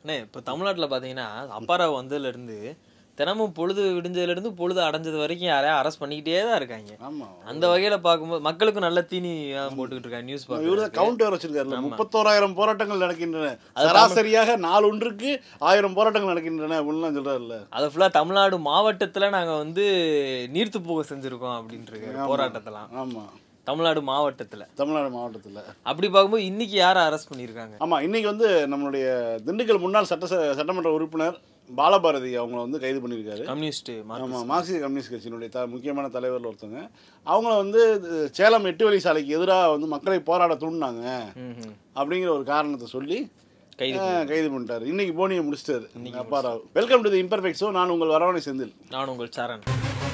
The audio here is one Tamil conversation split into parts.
அண்ணே இப்போ தமிழ்நாட்டுல பாத்தீங்கன்னா அப்பாராவ் வந்ததுல இருந்து தினமும் பொழுது விடிஞ்சதுல இருந்து பொழுது அடைஞ்சது வரைக்கும் யாரையா அரெஸ்ட் பண்ணிக்கிட்டே தான் இருக்காங்க ஆமா அந்த வகையில பார்க்கும்போது மக்களுக்கும் நல்ல தீனி தான் போட்டுக்கிட்டு இருக்காங்க நியூஸ் இவரு பார்க்க தான் கவுண்டர் வச்சிருக்காருல்ல முப்பத்தோராயிரம் போராட்டங்கள் நடக்கின்றன சராசரியாக நாலு ஒன்றுக்கு ஆயிரம் போராட்டங்கள் நடக்கின்றன அப்படின்லாம் சொல்றாருல்ல அதை ஃபுல்லா தமிழ்நாடு மாவட்டத்துல நாங்க வந்து நீர்த்து போக செஞ்சிருக்கோம் அப்படின்ட்டு இருக்காரு போராட்டத்தெல்லாம் ஆமா தமிழ்நாடு மாவட்டத்துல தமிழ்நாடு மாவட்டத்துல அப்படி பார்க்கும்போது இன்னைக்கு யாரை அரெஸ்ட் பண்ணியிருக்காங்க ஆமா இன்னைக்கு வந்து நம்மளுடைய திண்டுக்கல் முன்னாள் சட்ட சட்டமன்ற உறுப்பினர் பாலபாரதி அவங்கள வந்து கைது பண்ணியிருக்காரு கம்யூனிஸ்ட் ஆமா மார்க்சிய கம்யூனிஸ்ட் கட்சியினுடைய த முக்கியமான தலைவர்ல ஒருத்தவங்க அவங்கள வந்து அஹ், சேலம் எட்டு வழி சாலைக்கு எதிராக வந்து மக்களை போராட தூண்டினாங்க அப்படிங்கிற ஒரு காரணத்தை சொல்லி கைது அஹ், கைது பண்ணிட்டாரு இன்னைக்கு போனியை முடிச்சிட்டாரு Apparao welcome to the imperfect show நான் உங்கள் வரவணை செந்தில் நான் உங்கள் சரண்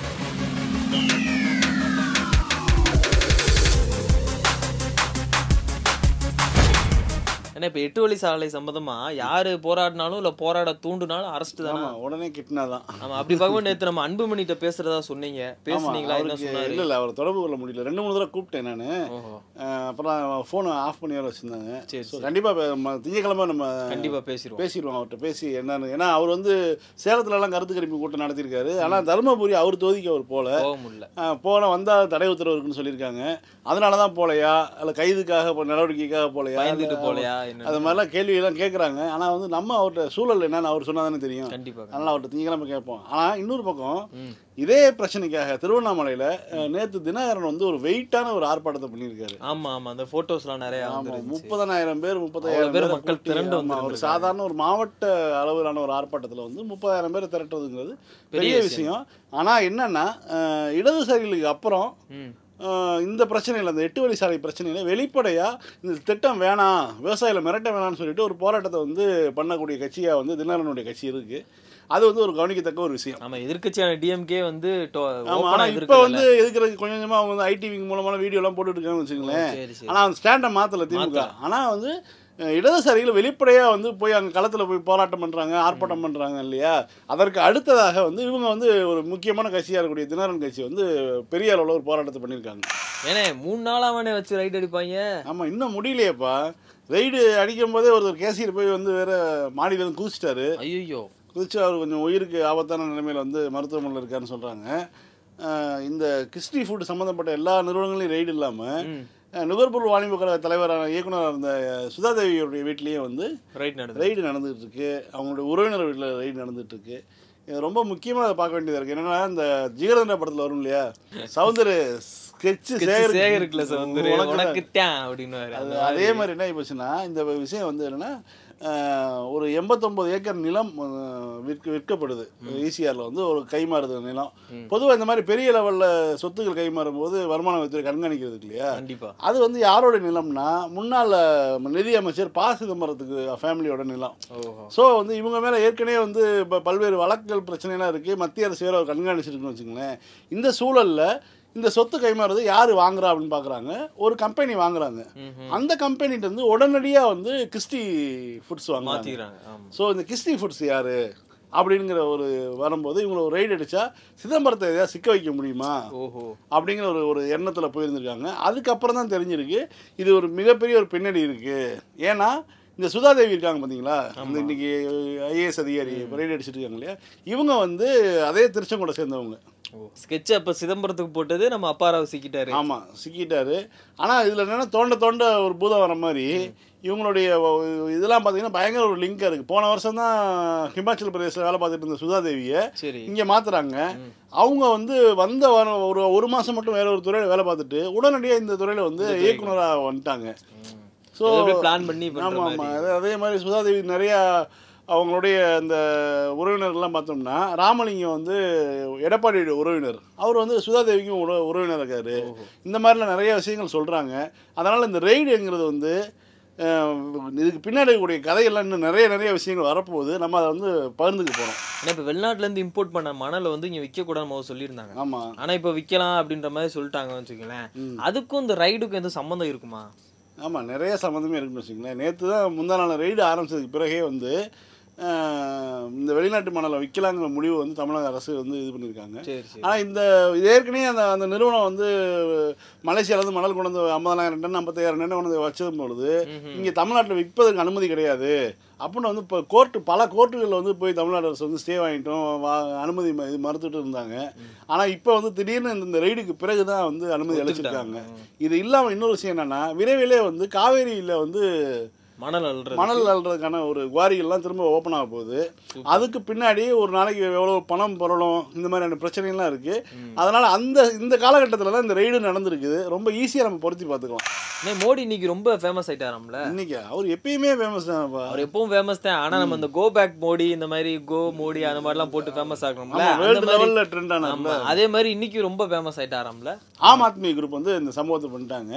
ஏன்னா இப்ப எட்டு வழி சாலை சம்பந்தமா யாரு போராடினாலும் இல்ல போராட தூண்டுனாலும் அரெஸ்ட் தானே ஆமா உடனே கிட்னாதான் ஆமா அப்படி பார்க்கும்போது நேத்து நம்ம அன்புமணிட்ட பேசுறதா சொன்னீங்க பேசுனீங்களா என்ன அவருக்கு சொன்னாரு இல்ல இல்ல அவர் தொடர்பு கொள்ள முடியல ரெண்டு மூணு தடவை கூப்பிட்டேன் நான் ஓஹோ அப்புறம் ஃபோனை ஆஃப் பண்ணி வர வச்சிருந்தாங்க சரி, ஸோ கண்டிப்பா பே- ம- திங்கட்கிழமை நம்ம கண்டிப்பா பேசிடுவோம் பேசிடுவோம் அவர்கிட்ட பேசி என்னன்னு ஏன்னா அவர் வந்து சேலத்துல எல்லாம் கருத்து கணிப்பு கூட்டம் நடத்தியிருக்காரு ஆனா தருமபுரி அவர் தொகுதிக்கு அவர் போல போக முடியல அஹ், போன வந்தா தடை உத்தரவு இருக்குன்னு சொல்லியிருக்காங்க அதனால தான் போலையா அல்ல கைதுக்காக போ- நடவடிக்கைக்காக போலையா பயந்துட்டு இல்ல- போலையா என்ன அது மாதிரிலாம் கேள்வியெல்லாம் கேட்குறாங்க ஆனா வந்து நம்ம அவர்கிட்ட சூழல் என்னன்னு அவர் சொன்னா தானே தெரியும் கண்டிப்பா அதனால அவர்கிட்ட திங்கக்கிழமை கேட்போம் ஆனா இன்னொரு பக்கம் ம். இதே பிரச்சனைக்காக திருவண்ணாமலையில அஹ், நேத்து தினகரன் வந்து ஒரு வெயிட்டான ஒரு ஆர்ப்பாட்டத்தை பண்ணியிருக்காரு ஆமா ஆமா அந்த போட்டோஸ்லாம் நிறைய ஆமா வந்துருந்துச்சு முப்பதனாயிரம் பேர் அவ்வளவு முப்பத்தாயிரம் பேர் பேர் மக்கள் திரண்டு ஒரு வந்திருந்திருக்காங்க. சாதாரண ஒரு மாவட்ட அளவிலான ஒரு ஆர்ப்பாட்டத்துல வந்து முப்பதாயிரம் பேர் திரட்டுறதுங்கிறது பெரிய பெரிய விஷயம் ஆனா என்னன்னா அஹ், இடதுசாரிகளுக்கு அப்புறம் ம் அஹ், இந்த பிரச்சனையில் அந்த எட்டு வழி சாலை பிரச்சனையில் வெளிப்படையாக இந்த திட்டம் வேணாம் விவசாயிகளை மிரட்ட வேணாம்னு சொல்லிட்டு ஒரு போராட்டத்தை வந்து பண்ணக்கூடிய கட்சியாக வந்து தினகரனுடைய கட்சி இருக்குது அது வந்து ஒரு கவனிக்கத்தக்க ஒரு விஷயம் ஆமா எதிர்க்கட்சியான டிஎம்கே வந்து to- ஆமா open ஆ ஆனா இப்போ எதிர்க்கல. வந்து எதுக்குறதுக்கு கொஞ்சம் கொஞ்சமா அவங்க வந்து ஐடி விங் மூலமான வீடியோ எல்லாம் போட்டுட்டு இருக்காங்கன்னு வச்சுங்களேன் சரி சரி ஆனா அந்த ஸ்டாண்டை மாத்தல திமுக ஆனா வந்து அஹ், இடதுசாரிகள் வெளிப்படையா வந்து போய் அங்க களத்துல போய் போராட்டம் பண்றாங்க ஆர்ப்பாட்டம் பண்றாங்க இல்லையா அதற்கு அடுத்ததாக வந்து இவங்க வந்து ஒரு முக்கியமான கட்சியா இருக்கக்கூடிய தினகரன் கட்சி வந்து பெரிய அளவுல ஒரு போராட்டத்தை பண்ணியிருக்காங்க ஏனே மூணு நாளாவனே வச்சு ரைட் அடிப்பாங்க ஆமா இன்னும் முடியலையேப்பா ரெய்டு அடிக்கும் போதே ஒருத்தர் கேசியர் போய் வந்து வேற மாடியில இருந்து குதிச்சிட்டாரு ஐயோ குதிச்சு அவர் கொஞ்சம் உயிருக்கு ஆபத்தான நிலைமையில் வந்து மருத்துவமனையில் இருக்காருன்னு சொல்கிறாங்க இந்த கிறிஸ்டி ஃபுட் சம்மந்தப்பட்ட எல்லா நிறுவனங்களையும் ரெய்டு இல்லாமல் ம் நுகர்பொருள் வாணிப கழக தலைவரான இயக்குனராக இருந்த சுதாதேவியோடைய வீட்லேயும் வந்து ரைட் நடந்து ரெய்டு நடந்துகிட்டு இருக்கு அவங்களுடைய உறவினர் வீட்டில் ரெய்டு நடந்துட்டு இருக்கு இது ரொம்ப முக்கியமாக அதை பார்க்க வேண்டியதாக இருக்குது என்னன்னா இந்த ஜீகரதண்ட படத்தில் வரும் இல்லையா சௌந்தர் ஸ்கெட்சு சேகருக்குல சவுந்தரு உனக்கு தான் அப்படின்னு அது அதே மாதிரி என்ன ஆகி போச்சுன்னா இந்த விஷயம் வந்து என்னன்னா அஹ், ஒரு எண்பத்தொம்பது ஏக்கர் நிலம் அஹ், விற்க விற்கப்படுது ஈசிஆரில் வந்து ஒரு கைமாறுது நிலம் பொதுவாக இந்த மாதிரி பெரிய லெவலில் சொத்துக்கள் கைமாறும் போது வருமான வரித்துறை கண்காணிக்கிறது இல்லையா கண்டிப்பா அது வந்து யாரோட நிலம்னா முன்னாள் நிதி அமைச்சர் ப சிதம்பரத்துக்கு ஃபேமிலியோட நிலம் ஓஹோ ஸோ வந்து இவங்க மேலே ஏற்கனவே வந்து இப்போ பல்வேறு வழக்குகள் பிரச்சனைலாம் இருக்குது மத்திய அரசு வேற ஒரு கண்காணிச்சிருக்குன்னு வச்சுங்களேன் இந்த சூழலில் இந்த சொத்து கைமாறுறது யார் வாங்குறா அப்படின்னு பார்க்குறாங்க ஒரு கம்பெனி வாங்குறாங்க ம்ஹும். அந்த கம்பெனிட்ட இருந்து உடனடியாக வந்து கிறிஸ்டி ஃபுட்ஸ் வாங்குறாங்க மாத்திக்கிறாங்க ஆமா ஸோ இந்த கிறிஸ்டி ஃபுட்ஸ் யார் அப்படிங்கிற ஒரு வரும்போது இவங்களை ஒரு ரைடு அடித்தா சிதம்பரத்தை எதாவது சிக்க வைக்க முடியுமா ஓஹோ அப்படிங்கிற ஒரு ஒரு எண்ணத்தில் போயிருந்திருக்காங்க அதுக்கப்புறம் தான் தெரிஞ்சிருக்கு இது ஒரு மிகப்பெரிய ஒரு பின்னணி இருக்குது ஏன்னா இந்த சுதாதேவி இருக்காங்க பார்த்தீங்களா இந்த இன்னைக்கு ஐஏஎஸ் அதிகாரி ரைடு அடிச்சிட்டு இருக்காங்க இல்லையா இவங்க வந்து அதே திருச்செங்கோட சேர்ந்தவங்க ஓ ஸ்கெட்ச் அப்ப சிதம்பரத்துக்கு போட்டது நம்ம அப்பாராவ் சிக்கிட்டாரு ஆமாம் சிக்கிட்டாரு ஆனால் இதில் என்னென்னா தோண்ட தோண்ட ஒரு பூதம் வர மாதிரி இவங்களுடைய ஒ- இதெல்லாம் பார்த்தீங்கன்னா பயங்கர ஒரு லிங்காக இருக்குது போன வருஷம் தான் ஹிமாச்சல் பிரதேசில் வேலை பார்த்துட்டு இருந்த சுதாதேவியை சரி இங்கே மாத்துறாங்க அவங்க வந்து வந்த வாரம் ஒரு ஒரு மாதம் மட்டும் வேற ஒரு துறையில் வேலை பார்த்துட்டு உடனடியாக இந்த துறையில் வந்து இயக்குனராக வந்துட்டாங்க ஸோ பிளான் பண்ணி பண்ற ஆமாம் மாதிரி ஆமாம் அதே அதே மாதிரி சுதாதேவி நிறையா அவங்களுடைய அந்த உறவினர்லாம் பார்த்தோம்னா ராமலிங்கம் வந்து எடப்பாடியோட உறவினர் அவர் வந்து சுதாதேவிக்கும் உற உறவினர் இருக்காரு இந்த மாதிரிலாம் நிறைய விஷயங்கள் சொல்கிறாங்க அதனால் இந்த ரெய்டுங்கிறது வந்து அஹ், இதுக்கு பின்னாடி இருக்கக்கூடிய கதையெல்லாம் இன்னும் நிறைய நிறைய விஷயங்கள் வரப்போகுது நம்ம அதை வந்து பகிர்ந்துக்க போகிறோம் ஏன்னா இப்ப வெளிநாட்டுல இருந்து இம்போர்ட் பண்ண மணலை வந்து இங்க விற்க கூடாது சொல்லியிருந்தாங்க ஆமாம் ஆனா இப்ப விக்கலாம் அப்படின்ற மாதிரி சொல்லிட்டாங்கன்னு வச்சுக்கோங்களேன் அதுக்கும் இந்த ரைடுக்கும் எதுவும் சம்மந்தம் இருக்குமா ஆமாம் நிறைய சம்மந்தமே இருக்குன்னு வச்சுங்களேன் நேற்று தான் முந்தா நாள் ரெய்டு ஆரம்பிச்சதுக்கு பிறகே வந்து அஹ், இந்த வெளிநாட்டு மணலை விற்கலாங்கிற முடிவு வந்து தமிழக அரசு வந்து இது பண்ணியிருக்காங்க சரி சரி ஆனால் இந்த இது ஏற்கனவே அந்த அந்த நிறுவனம் வந்து மலேசியாவிலேருந்து மணல் கொண்டு வந்து ஐம்பதாயிரம் டன் ஐம்பத்தாயிரம் டன் கொண்டு வந்து வச்சதும் பொழுது இங்கே தமிழ்நாட்டில் விற்பதற்கு அனுமதி கிடையாது அப்படின்னு வந்து இப்போ கோர்ட்டு பல கோர்ட்டுகளில் வந்து போய் தமிழ்நாடு அரசு வந்து ஸ்டே வாங்கிட்டோம் வா அனுமதி ம- இது மறுத்துட்டு இருந்தாங்க ஆனால் இப்போ வந்து திடீர்னு இந்த- இந்த ரெய்டுக்கு பிறகு தான் வந்து அனுமதி அளிச்சிருக்காங்க இது இல்லாமல் இன்னொரு விஷயம் என்னன்னா விரைவிலே வந்து காவேரியில் வந்து மணல் அல்றது மணல் அள்ளுறதுக்கான ஒரு குவாரிகள்லாம் திரும்ப ஓப்பன் ஆக போகுது அதுக்கு பின்னாடி ஒரு நாளைக்கு எவ்வளோ பணம் புரளும் இந்த மாதிரியான பிரச்சனைகள்லாம் இருக்குது அதனால் அந்த இந்த காலகட்டத்தில் தான் இந்த ரெய்டு நடந்திருக்குது ரொம்ப ஈஸியாக நம்ம பொருத்தி பார்த்துக்கலாம் அண்ணே, மோடி இன்னைக்கு ரொம்ப ஃபேமஸ் ஆயிட்டாராம்ல இன்னைக்கு அவர் எப்பயுமே ஃபேமஸ் தான்ப்பா அவர் எப்பவும் ஃபேமஸ் தான் ஆனா நம்ம இந்த கோ பேக் மோடி இந்த மாதிரி கோ மோடி அந்த மாதிரிலாம் போட்டு ஃபேமஸ் ஆகணும்ல ஆமாம் அந்த வேர்ல்டு மாதிரி லெவலில் ட்ரெண்ட் ஆனார்ல ஆமா அதே மாதிரி இன்னைக்கு ரொம்ப ஃபேமஸ் ஆயிட்டாராம்ல ஆம் ஆத்மி குரூப் வந்து இந்த சம்பவத்தை பண்ணிட்டாங்க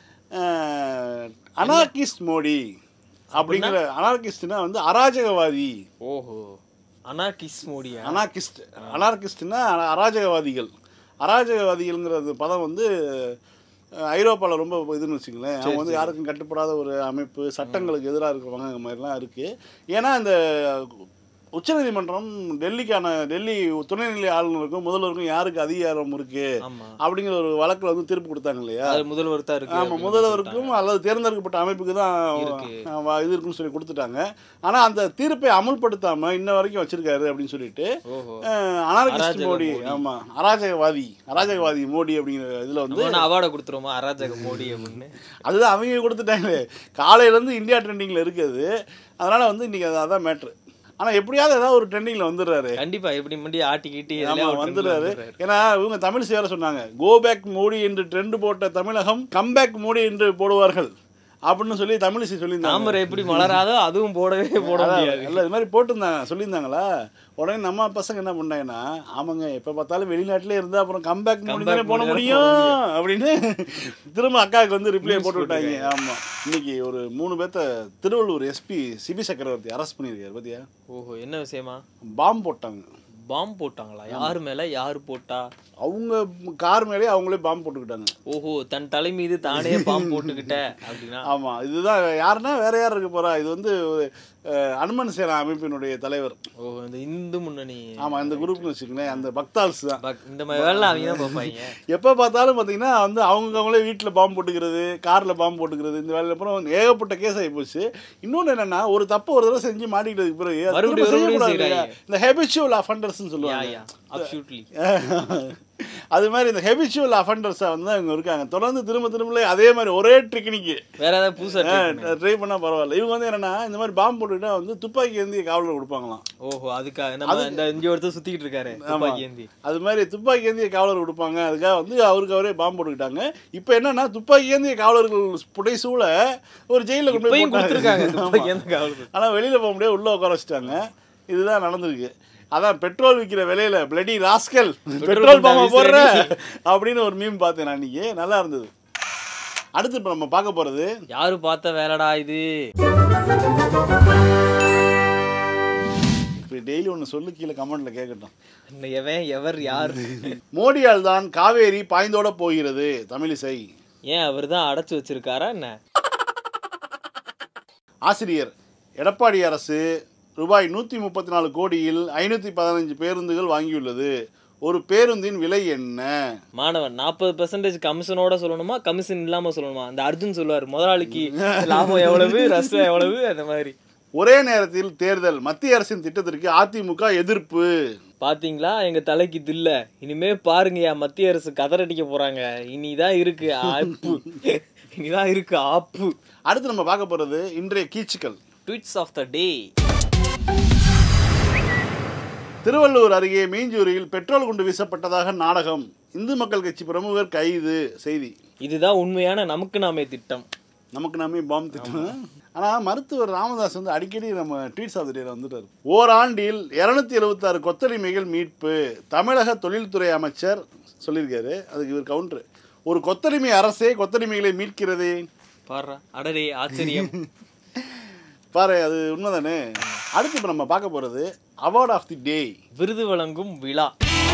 அனார்கிஸ்ட் மோடி அப்படிங்கிற அனார்கிஸ்ட்னா வந்து அராஜகவாதி ஓஹோ அனா கிஸ் மோடியா அனார்கிஸ்ட் அனார்கிஸ்ட்னா அராஜகவாதிகள் அராஜகவாதிகள்ங்கிறது பதம் வந்து ஐரோப்பாவில் ரொம்ப இதுன்னு வச்சுங்களேன் அவங்க வந்து யாருக்கும் கட்டுப்படாத ஒரு அமைப்பு சட்டங்களுக்கு எதிராக இருக்கிறவங்க அந்த மாதிரிலாம் இருக்குது ஏன்னா இந்த உச்சநீதிமன்றம் டெல்லிக்கான டெல்லி துணைநிலை ஆளுநருக்கும் முதல்வருக்கும் யாருக்கு அதிகாரம் இருக்கு ஆமா அப்படிங்கிற ஒரு வழக்கில் வந்து தீர்ப்பு கொடுத்தாங்க இல்லையா அது முதல்வர் தான் இருக்கு ஆமாம் அப்படின்னு முதல்வருக்கும் அல்லது தேர்ந்தெடுக்கப்பட்ட அமைப்புக்கு தான் இருக்கு. அஹ், வ- இது இருக்குன்னு சொல்லி கொடுத்துட்டாங்க ஆனால் அந்த தீர்ப்பை அமுல்படுத்தாமல் இன்ன வரைக்கும் வச்சிருக்காரு அப்படின்னு சொல்லிட்டு ஓஹோ அனார்கிஸ்ட் அராஜக மோடி மோடி. ஆமாம் அராஜகவாதி அராஜகவாதி மோடி அப்படிங்கிற இதில் வந்து நம்ம அவார்டை கொடுத்துருவோமா அராஜக மோடி அப்படின்னு அதுதான் அவங்க கொடுத்துட்டாங்களே காலையிலேருந்து இந்தியா ட்ரெண்டிங்கில் இருக்குது அதனால் வந்து இன்றைக்கி அது அதான் மேட்ரு ஆனால் எப்படியாவது ஏதாவது ஒரு ட்ரெண்டிங்கில் வந்துடுறாரு கண்டிப்பா எப்படி மண்டி ஆட்டிக்கிட்டு ஆமா எதுலயா ஒரு trendல வந்துடுறாரு வந்துடுறாரு. ஏன்னா இவங்க தமிழ் சேர சொன்னாங்க கோ பேக் மோடி என்று ட்ரெண்ட் போட்ட தமிழகம் கம்பேக் மோடி என்று போடுவார்கள் அப்படின்னு சொல்லி தமிழிசை சொல்லியிருந்தாங்க தாமரை எப்படி மலராதோ அதுவும் போடவே போட முடியாது இல்லை இது மாதிரி போட்டிருந்தாங்க சொல்லியிருந்தாங்களா உடனே நம்ம பசங்க என்ன பண்ணாங்கன்னா ஆமாங்க எப்போ பார்த்தாலும் வெளிநாட்டிலே இருந்தால் அப்புறம் கம்பேக் மோடி தானே Comeback போட mode தானே முடியும் அப்படின்னு திரும்ப அக்காவுக்கு வந்து ரிப்ளை போட்டு விட்டாங்க ஆமாம் இன்னைக்கு ஒரு மூணு பேர்த்த திருவள்ளூர் எஸ்பி சிபி சக்கரவர்த்தி அரெஸ்ட் பண்ணியிருக்காரு பார்த்தியா ஓஹோ என்ன விஷயமா பாம்பு போட்டாங்க பாம்பு போட்டாங்களா யாரு மேல யாரு போட்டா அவங்க கார் மேலேயே அவங்களே பாம்பு போட்டுக்கிட்டாங்க ஓஹோ தன் தலை மீது தானே பாம்பு போட்டுக்கிட்ட அப்படின்னா ஆமாம் இதுதான் யாருன்னா வேற யார் இருக்க போறா இது வந்து ஒரு அஹ், அனுமன் சேனா அமைப்பினுடைய தலைவர் ஓ இந்த இந்து முன்னணி ஆமாம் இந்த குரூப்னு வச்சுக்கோங்களேன் அந்த பக்தால்ஸ் தான் பக்- இந்த மாதிரி வேலை அவங்க தான் பார்ப்பாங்க எப்போ பார்த்தாலும் பார்த்தீங்கன்னா வந்து அவங்க அவங்களே வீட்டில் பாம்பு போட்டுக்கிறது காரில் பாம்பு போட்டுக்கிறது இந்த வேலையில் அப்புறம் ஏகப்பட்ட கேஸ் ஆகி போச்சு இன்னொன்று என்னன்னா ஒரு தப்பு ஒரு தடவை செஞ்சு மாட்டிக்கிட்டதுக்கு பிறகு அது மறுபடியும் திரும்ப மறுபடியும் செய்யக்கூடாது இல்லையா? செய்றாங்க. இந்த ஹெபிச்சுவல் அஃபண்டர்ஸ்னு யா சொல்லுவாங்க யா அப்சூட்லி அது மாதிரி இந்த ஹெபிச்சுவல் அஃபண்டர்ஸாக வந்து அவங்க இருக்காங்க தொடர்ந்து திரும்ப திரும்ப அதே மாதிரி ஒரே ட்ரிக்னிக்கு வேற ஏதாவது புதுசா try பண்ணு. ட்ரை பண்ணால் பரவாயில்ல இவங்க வந்து என்னன்னா இந்த மாதிரி பாம்பு போட்டுக்கிட்டா வந்து துப்பாக்கி ஏந்தி காவலர் கொடுப்பாங்களாம் ஓஹோ அதுக்காக நம்ம இந்த இங்க ஒருத்தர் சுத்திக்கிட்டு இருக்காரு துப்பாக்கி ஏந்தி அது மாதிரி துப்பாக்கி ஏந்திய காவலர் கொடுப்பாங்க அதுக்காக வந்து அவருக்கு அவரே பாம்பு போட்டுக்கிட்டாங்க இப்போ என்னன்னா துப்பாக்கி ஏந்திய காவலர்கள் புடைசூழ ஒரு ஜெயிலில் கொண்டு போய் இப்பயும் கொடுத்துருக்காங்க போட்டாங்க துப்பாக்கி ஏந்த காவலுக்கு ஆனால் வெளியில் போக முடியாது உள்ளே உட்கார வச்சுட்டாங்க இதுதான் நடந்திருக்கு அதான் பெட்ரோல் விற்கிற விலையில பிளடி ராஸ்கல் பெட்ரோல் குண்டா பாம்பை வீசுற போடுற நீ. அப்படின்னு ஒரு மீம் பார்த்தேன் நான் அன்னைக்கு நல்லா இருந்தது அடுத்து இப்போ நம்ம பார்க்க போகிறது யாரு பார்த்த வேலைடா இது இப்போ டெய்லி ஒன்று சொல்லு கீழே கமெண்ட்ல கேட்கட்டும் இந்த எவன் எவர் யார் மோடியால் தான் காவேரி பாய்ந்தோட போகிறது தமிழிசை ஏன் அவர் தான் அடைச்சு வச்சிருக்காரா என்ன ஆசிரியர் எடப்பாடி அரசு ரூபாய் நூற்றி முப்பத்தி நாலு கோடியில் ஐநூற்றி பதினஞ்சு பேருந்துகள் வாங்கியுள்ளது ஒரு பேருந்தின் விலை என்ன மாணவன் நாற்பது பெர்சன்டேஜ் கமிஷனோட சொல்லணுமா கமிஷன் இல்லாம சொல்லணுமா அந்த அர்ஜுன் சொல்லுவார் முதலாளிக்கு லாபம் எவ்வளவு ரசம் எவ்வளவு அந்த மாதிரி ஒரே நேரத்தில் தேர்தல் மத்திய அரசின் திட்டத்திற்கு அதிமுக எதிர்ப்பு பாத்தீங்களா எங்க தலைக்கு தில்ல இனிமே பாருங்கயா மத்திய அரசு கதறடிக்க போறாங்க இனிதான் இருக்கு ஆப்பு இனிதான் இருக்கு ஆப்பு அடுத்து நம்ம பார்க்க போகிறது இன்றைய கீச்சுக்கள் tweets of the day Thiruvallur அருகே மீஞ்சூரில் பெட்ரோல் குண்டு வீசப்பட்டதாக நாடகம் இந்து மக்கள் கட்சி பிரமுகர் கைது செய்தி இதுதான் உண்மையான நமக்கு நாமே திட்டம் நமக்கு நாமே பாம் திட்டம் ஆனால் மருத்துவர் ராமதாஸ் வந்து அடிக்கடி நம்ம ட்வீட்ஸ் ஆஃப் டேல வந்துட்டார் ஓராண்டில் இரநூத்தி எழுபத்தாறு கொத்தடிமைகள் மீட்பு தமிழக தொழில்துறை அமைச்சர் சொல்லியிருக்காரு அதுக்கு இவர் கவுண்டர் ஒரு கொத்தடிமை அரசே கொத்தடிமைகளை மீட்கிறதே பாடுறா அடரே ஆச்சரியம் பாரு அது உண்மைதானே அடுத்து இப்போ நம்ம பார்க்க போகிறது அவார்ட் ஆஃப் தி டே விருது வழங்கும் விழா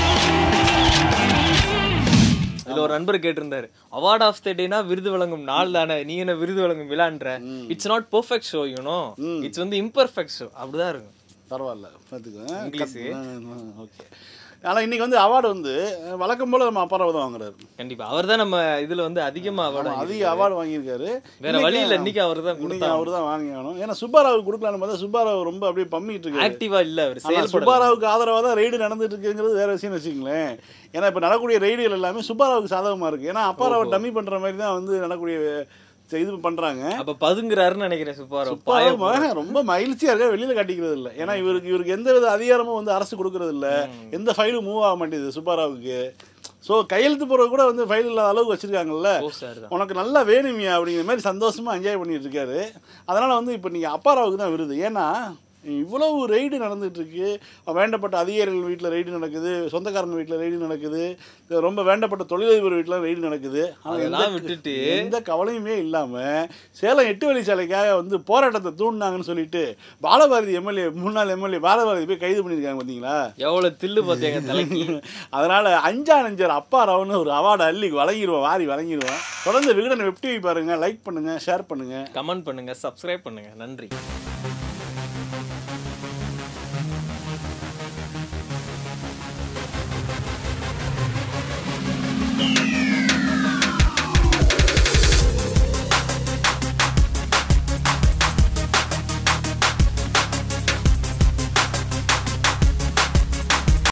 இதுல ஒரு நண்பர் கேட்டிருந்தாரு அவார்ட் ஆஃப் த டேனா விருது வழங்கும் நாள் தானே நீ என்ன விருது வழங்கும் விழான்ற it's not perfect show you know it's வந்து இம்பர்ஃபெக்ட் ஷோ அப்படிதான் இருக்கும் பரவாயில்ல பார்த்துக்கோங்க இங்கிலீஷு. ஓகே ஆனால் இன்னைக்கு வந்து அவார்டு வந்து வழக்கம் போல் நம்ம அப்பாராவை தான் வாங்குறாரு கண்டிப்பா அவர் தான் நம்ம இதுல வந்து அதிகமா அவார்டு அதிக அவார்டு வாங்கியிருக்காரு வேற வழி இல்ல இன்னைக்கு அவர் தான் இன்னைக்கு அவர் தான் வாங்கி ஆகணும் ஏன்னா சுப்பாராவுக்கு கொடுக்கலான்னு பார்த்தா சுப்பாராவ் ரொம்ப அப்படியே பம்மிட்டு இருக்காரு ஆக்டிவா இல்ல அவர் ஆனா செயல்பட சுப்பாராவுக்கு ஆதரவாக தான் ரைடு நடந்துட்டு இருக்குங்கிறது வேற விஷயம் வச்சுங்களேன் ஏன்னா இப்போ நடக்கக்கூடிய ரைடுகள் எல்லாமே சுப்பாராவுக்கு சாதகமாக இருக்குது ஏன்னா அப்பாராவை டம்மி பண்ணுற மாதிரி தான் வந்து நடக்கக்கூடிய ச- இது பண்ணுறாங்க அப்ப பதுங்குறாருன்னு நினைக்கிறேன் சுப்பாரோ சுப்பாராவ் ரொம்ப மகிழ்ச்சியாக இருக்க வெளியில் காட்டிக்கிறது இல்லை ஏன்னா இவருக்கு இவருக்கு எந்த வித அதிகாரமும் வந்து அரசு கொடுக்கறது இல்லை எந்த ஃபைலும் மூவ் ஆக மாட்டேங்குது சுப்பாராவுக்கு ஸோ கையெழுத்து போடுறது கூட வந்து ஃபைல் இல்லாத அளவுக்கு வச்சிருக்காங்கல்ல சார் தான் உனக்கு நல்லா வேணுமியா அப்படிங்கிற மாதிரி சந்தோஷமா என்ஜாய் பண்ணிட்டு இருக்காரு அதனால வந்து இப்போ நீங்கள் அப்பாராவுக்கு தான் விருது ஏன்னா இவ்வளவு ரெய்டு நடந்துட்டு இருக்கு வேண்டப்பட்ட அதிகாரிகள் வீட்டில் ரெய்டு நடக்குது சொந்தக்காரங்க வீட்டில் ரெய்டு நடக்குது ரொம்ப வேண்டப்பட்ட தொழிலதிபர் வீட்டில் ரெய்டு நடக்குது ஆனால் அதெல்லாம் எந்த விட்டுட்டு எந்த கவலையுமே இல்லாமல் சேலம் எட்டு வழிச்சாலைக்காக வந்து போராட்டத்தை தூண்டினாங்கன்னு சொல்லிட்டு பாலபாரதி எம்எல்ஏ முன்னாள் எம்எல்ஏ பாலபாரதி போய் கைது பண்ணியிருக்காங்க பார்த்தீங்களா எவ்வளவு தில்லு பாத்தியாங்க தலைக்கு அதனால அஞ்சா நஞ்சர் அப்பா ரவன்னு ஒரு அவார்டு அள்ளி வழங்கிடுவோம் வாரி வழங்கிடுவோம் தொடர்ந்து விகடன் வெப் டிவி பாருங்க லைக் பண்ணுங்க ஷேர் பண்ணுங்க கமெண்ட் பண்ணுங்க சப்ஸ்கிரைப் பண்ணுங்க நன்றி